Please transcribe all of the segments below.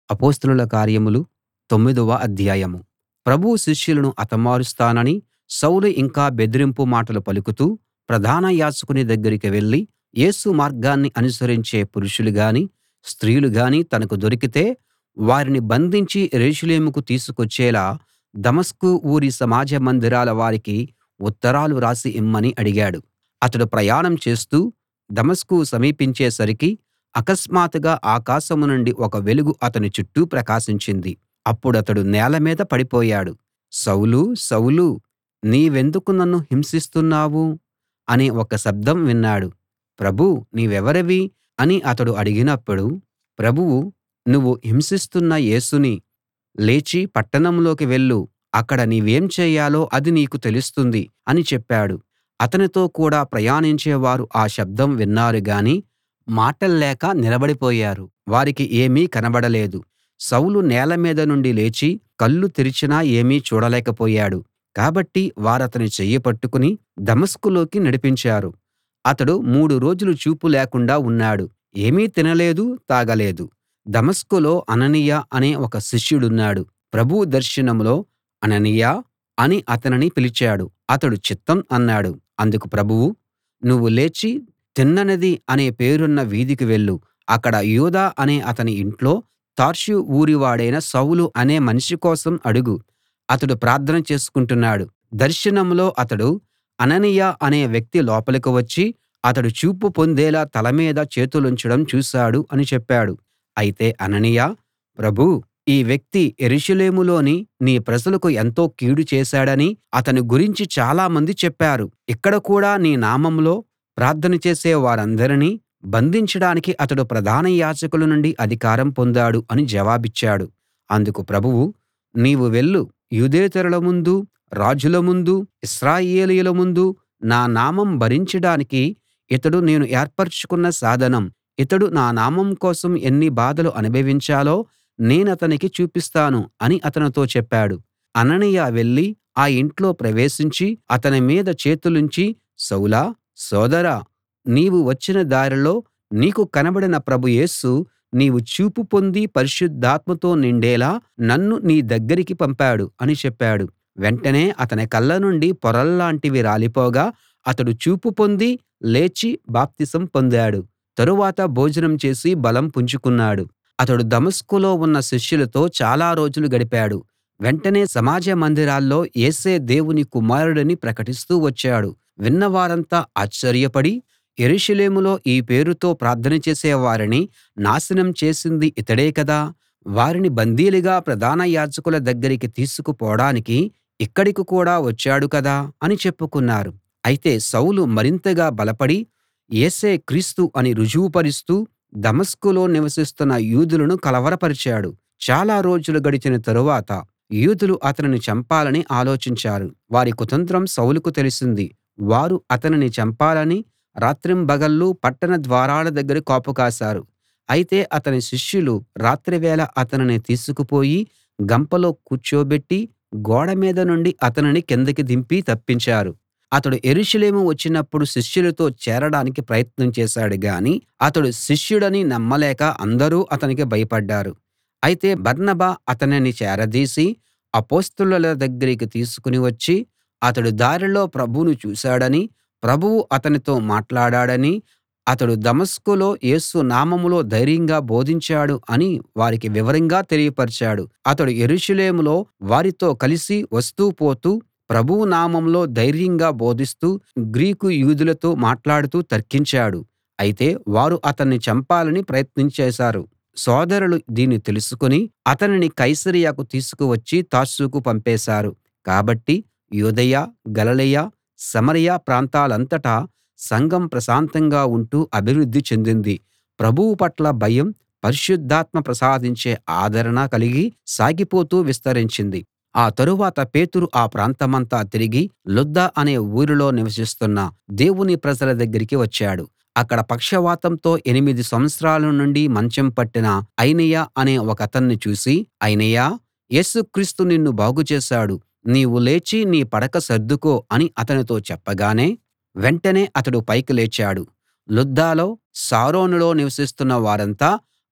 అపొస్తలుల కార్యములు తొమ్మిదవ అధ్యాయం ప్రభువు శిష్యులను హతమారుస్తానని సౌలు ఇంకా బెదిరింపు మాటలు పలుకుతూ ప్రధాన యాజకుని దగ్గరికి వెళ్ళి యేసు మార్గాన్ని అనుసరించే పురుషులు గాని స్త్రీలు గాని తనకు దొరికితే వారిని బంధించి యెరూషలేముకు తీసుకొచ్చేలా దమస్కు ఊరి సమాజ మందిరాల వారికి ఉత్తరాలు రాసి ఇమ్మని అడిగాడు అతడు ప్రయాణం చేస్తూ దమస్కు సమీపించేసరికి అకస్మాత్తుగా ఆకాశం నుండి ఒక వెలుగు అతని చుట్టూ ప్రకాశించింది అప్పుడతడు నేల మీద పడిపోయాడు సౌలూ సౌలూ నీవెందుకు నన్ను హింసిస్తున్నావు అనే ఒక శబ్దం విన్నాడు ప్రభూ నీవెవరివి అని అతడు అడిగినప్పుడు ప్రభువు నువ్వు హింసిస్తున్న యేసుని లేచి పట్టణంలోకి వెళ్ళు అక్కడ నీవేం చేయాలో అది నీకు తెలుస్తుంది అని చెప్పాడు అతనితో కూడా ప్రయాణించే వారు ఆ శబ్దం విన్నారు గాని మాటల్లేక నిలబడిపోయారు వారికి ఏమీ కనబడలేదు సౌలు నేల మీద నుండి లేచి కళ్ళు తెరిచినా ఏమీ చూడలేకపోయాడు కాబట్టి వారతని చెయ్యి పట్టుకుని దమస్కులోకి నడిపించారు అతడు మూడు రోజులు చూపు లేకుండా ఉన్నాడు ఏమీ తినలేదు తాగలేదు దమస్కులో అననీయ అనే ఒక శిష్యుడున్నాడు ప్రభువు దర్శనంలో అననీయా అని అతనిని పిలిచాడు అతడు చిత్తం అన్నాడు అందుకు ప్రభువు నువ్వు లేచి తిన్ననిది అనే పేరున్న వీధికి వెళ్ళు అక్కడ యూదా అనే అతని ఇంట్లో తార్సు ఊరివాడైన సౌలు అనే మనిషి కోసం అడుగు అతడు ప్రార్థన చేసుకుంటున్నాడు దర్శనంలో అతడు అననీయ అనే వ్యక్తి లోపలికి వచ్చి అతడు చూపు పొందేలా తల మీద చేతులుంచడం చూశాడు అని చెప్పాడు అయితే అననీయ ప్రభూ ఈ వ్యక్తి యెరూషలేములోని నీ ప్రజలకు ఎంతో కీడు చేశాడని అతని గురించి చాలామంది చెప్పారు ఇక్కడ కూడా నీ నామంలో ప్రార్థన చేసే వారందరినీ బంధించడానికి అతడు ప్రధాన యాజకుల నుండి అధికారం పొందాడు అని జవాబిచ్చాడు అందుకు ప్రభువు నీవు వెళ్ళు యూదేతరుల ముందు రాజుల ముందు ఇశ్రాయేలీయుల ముందు నా నామం భరించడానికి ఇతడు నేను ఏర్పరచుకున్న సాధనం ఇతడు నా నామం కోసం ఎన్ని బాధలు అనుభవించాలో నేనతనికి చూపిస్తాను అని అతనితో చెప్పాడు అననీయ వెళ్ళి ఆ ఇంట్లో ప్రవేశించి అతని మీద చేతులుంచి సౌలా సోదరా నీవు వచ్చిన దారిలో నీకు కనబడిన ప్రభు యేసు నీవు చూపు పొంది పరిశుద్ధాత్మతో నిండేలా నన్ను నీ దగ్గరికి పంపాడు అని చెప్పాడు వెంటనే అతని కళ్ళ నుండి పొరల్లాంటివి రాలిపోగా అతడు చూపు పొంది లేచి బాప్తిసం పొందాడు తరువాత భోజనం చేసి బలం పుంజుకున్నాడు అతడు దమస్కులో ఉన్న శిష్యులతో చాలా రోజులు గడిపాడు వెంటనే సమాజ మందిరాల్లో యేసే దేవుని కుమారుడని ప్రకటిస్తూ వచ్చాడు విన్నవారంతా ఆశ్చర్యపడి యెరూషలేములో ఈ పేరుతో ప్రార్థన చేసే వారిని నాశనం చేసింది ఇతడే కదా వారిని బందీలుగా ప్రధాన యాజకుల దగ్గరికి తీసుకుపోడానికి ఇక్కడికి కూడా వచ్చాడు కదా అని చెప్పుకున్నారు అయితే సౌలు మరింతగా బలపడి యేసే క్రీస్తు అని రుజువుపరుస్తూ దమస్కులో నివసిస్తున్న యూదులను కలవరపరిచాడు చాలా రోజులు గడిచిన తరువాత యూదులు అతనిని చంపాలని ఆలోచించారు వారి కుతంత్రం సౌలుకు తెలిసింది వారు అతనిని చంపాలని రాత్రింబగళ్ళు పట్టణ ద్వారాల దగ్గర కాపు కాశారు అయితే అతని శిష్యులు రాత్రివేళ అతనిని తీసుకుపోయి గంపలో కూర్చోబెట్టి గోడ మీద నుండి అతనిని కిందకి దింపి తప్పించారు అతడు యెరూషలేము వచ్చినప్పుడు శిష్యులతో చేరడానికి ప్రయత్నం చేశాడు గాని అతడు శిష్యుడని నమ్మలేక అందరూ అతనికి భయపడ్డారు అయితే బర్నబా అతనిని చేరదీసి అపొస్తలుల దగ్గరికి తీసుకుని వచ్చి అతడు దారిలో ప్రభువును చూశాడని ప్రభువు అతనితో మాట్లాడాడని అతడు దమస్కులో యేసు నామంలో ధైర్యంగా బోధించాడు అని వారికి వివరంగా తెలియపరిచాడు అతడు యెరూషలేములో వారితో కలిసి వస్తూ పోతూ ప్రభువు నామంలో ధైర్యంగా బోధిస్తూ గ్రీకు యూదులతో మాట్లాడుతూ తర్కించాడు అయితే వారు అతన్ని చంపాలని ప్రయత్నం చేశారు సోదరులు దీన్ని తెలుసుకుని అతనిని కైసరయకు తీసుకువచ్చి తార్సుకు పంపేశారు కాబట్టి యూదయ గలిలయ సమరయ ప్రాంతాలంతటా సంఘం ప్రశాంతంగా ఉంటూ అభివృద్ధి చెందింది ప్రభువు పట్ల భయం పరిశుద్ధాత్మ ప్రసాదించే ఆదరణ కలిగి సాగిపోతూ విస్తరించింది ఆ తరువాత పేతురు ఆ ప్రాంతమంతా తిరిగి లుద్ద అనే ఊరిలో నివసిస్తున్న దేవుని ప్రజల దగ్గరికి వచ్చాడు అక్కడ పక్షవాతంతో ఎనిమిది సంవత్సరాల నుండి మంచం పట్టిన అయినయ అనే ఒకతన్ని చూసి అయినయా యేసు క్రీస్తు నిన్ను బాగు చేశాడు నీవు లేచి నీ పడక సర్దుకో అని అతనితో చెప్పగానే వెంటనే అతడు పైకి లేచాడు లుద్దలో షారోనులో నివసిస్తున్న వారంతా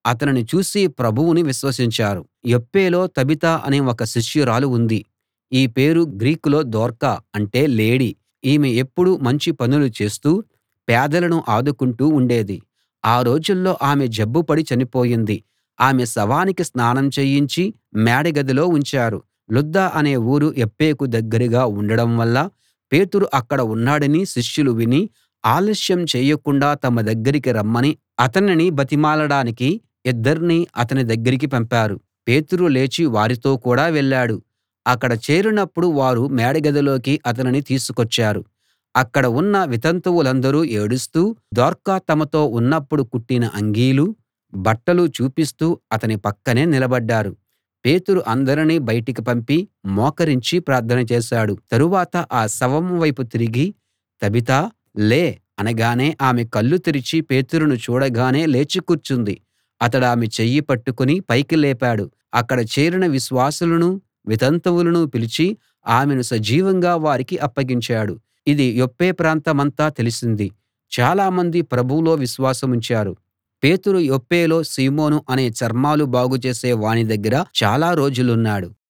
అతనిని చూసి ప్రభువుని విశ్వసించారు యొప్పేలో తబిత అనే ఒక శిష్యురాలు ఉంది ఈ పేరు గ్రీకులో దొర్కా అంటే లేడి ఈమె ఎప్పుడూ మంచి పనులు చేస్తూ పేదలను ఆదుకుంటూ ఉండేది ఆ రోజుల్లో ఆమె జబ్బుపడి చనిపోయింది ఆమె శవానికి స్నానం చేయించి మేడగదిలో ఉంచారు లుద్ద అనే ఊరు యొప్పేకు దగ్గరగా ఉండడం వల్ల పేతురు అక్కడ ఉన్నాడని శిష్యులు విని ఆలస్యం చేయకుండా తమ దగ్గరికి రమ్మని అతనిని బతిమాలడానికి ఇద్దర్ని అతని దగ్గరికి పంపారు పేతురు లేచి వారితో కూడా వెళ్ళాడు అక్కడ చేరినప్పుడు వారు మేడగదిలోకి అతనిని తీసుకొచ్చారు అక్కడ ఉన్న వితంతువులందరూ ఏడుస్తూ దొర్కా తమతో ఉన్నప్పుడు కుట్టిన అంగీలు బట్టలు చూపిస్తూ అతని పక్కనే నిలబడ్డారు పేతురు అందరినీ బయటికి పంపి మోకరించి ప్రార్థన చేశాడు తరువాత ఆ శవం వైపు తిరిగి తబితా లే అనగానే ఆమె కళ్ళు తెరిచి పేతురును చూడగానే లేచి కూర్చుంది అతడామె చెయ్యి పట్టుకుని పైకి లేపాడు అక్కడ చేరిన విశ్వాసులనూ వితంతువులనూ పిలిచి ఆమెను సజీవంగా వారికి అప్పగించాడు ఇది యొప్పే ప్రాంతమంతా తెలిసింది చాలామంది ప్రభువులో విశ్వాసముంచారు పేతురు యొప్పేలో సీమోను అనే చర్మాలు బాగు చేసే వాని దగ్గర చాలా రోజులున్నాడు